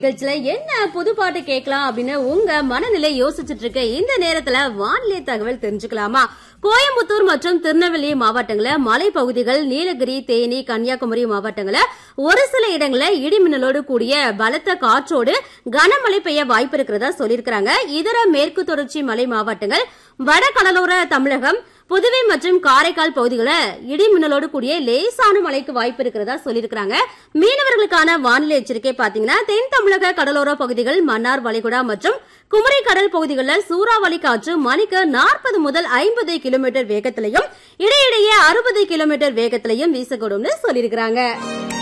நிகழ்ச்சியில என்ன புது பாட்டு கேட்கலாம் அப்படின்னு உங்க மனநிலை யோசிச்சுட்டு இருக்க இந்த நேரத்துல வானிலை தகவல் தெரிஞ்சுக்கலாமா கோயம்புத்தூர் மற்றும் திருநெல்வேலி மாவட்டங்கள மலைப்பகுதிகள் நீலகிரி தேனி கன்னியாகுமரி மாவட்டங்கள ஒரு சில இடங்கள இடிமின்னலோடு கூடிய பலத்த காற்றோடு கனமழை பெய்ய வாய்ப்பு இருக்கிறதா சொல்லியிருக்கிறாங்க இதர மேற்கு தொடர்ச்சி மலை மாவட்டங்கள் வட கடலோர தமிழகம் புதுவை மற்றும் காரைக்கால் பகுதிகளில் இடி மின்னலோடு கூடிய லேசான மழைக்கு வாய்ப்பு இருக்கிறதா சொல்லியிருக்கிறாங்க மீனவர்களுக்கான வானிலை எச்சரிக்கை பாத்தீங்கன்னா தென் தமிழக கடலோர பகுதிகள் மன்னார் வளைகுடா மற்றும் குமரி கடல் பகுதிகளில் சூறாவளி காற்று மணிக்கு நாற்பது முதல் ஐம்பது கிலோமீட்டர் வேகத்திலையும் இடையிடையே அறுபது கிலோமீட்டர் வேகத்திலையும் வீசக்கூடும்னு சொல்லியிருக்கிறாங்க